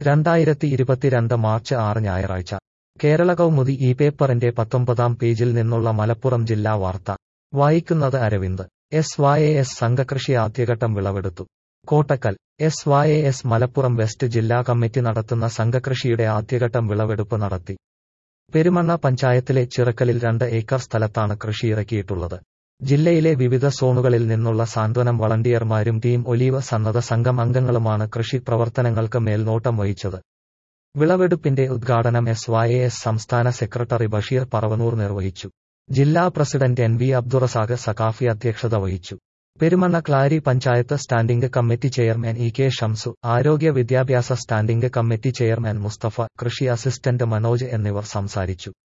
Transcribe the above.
രണ്ടായിരത്തി ഇരുപത്തിരണ്ട് മാർച്ച് ആറ് ഞായറാഴ്ച കേരള കൗമുദി ഈ പേപ്പറിന്റെ പത്തൊമ്പതാം പേജിൽ നിന്നുള്ള മലപ്പുറം ജില്ലാ വാർത്ത വായിക്കുന്നത് Aravind S Y A S സംഘകൃഷി ആദ്യഘട്ടം വിളവെടുത്തു Kottakkal S Y A S Malappuram west ജില്ലാ കമ്മിറ്റി നടത്തുന്ന സംഘകൃഷിയുടെ ആദ്യഘട്ടം വിളവെടുപ്പ് നടത്തി പെരുമണ്ണ പഞ്ചായത്തിലെ ചിറക്കലിൽ രണ്ട് ഏക്കർ സ്ഥലത്താണ് കൃഷിയിറക്കിയിട്ടുള്ളത് ജില്ലയിലെ വിവിധ സോണുകളിൽ നിന്നുള്ള സാന്ത്വനം വളണ്ടിയർമാരും ടീം ഒലീവ് സന്നദ്ധ സംഘം അംഗങ്ങളുമാണ് കൃഷി പ്രവർത്തനങ്ങൾക്ക് മേൽനോട്ടം വഹിച്ചത് വിളവെടുപ്പിന്റെ ഉദ്ഘാടനം എസ് വൈ എ എസ് സംസ്ഥാന സെക്രട്ടറി ബഷീർ പറവനൂർ നിർവഹിച്ചു ജില്ലാ president N V Abdurazak Saqafi അധ്യക്ഷത വഹിച്ചു Perumanna Klari panchayat standing committee chairman E K Shamsu ആരോഗ്യ വിദ്യാഭ്യാസ സ്റ്റാൻഡിംഗ് കമ്മിറ്റി ചെയർമാൻ മുസ്തഫ കൃഷി അസിസ്റ്റന്റ് മനോജ് എന്നിവർ സംസാരിച്ചു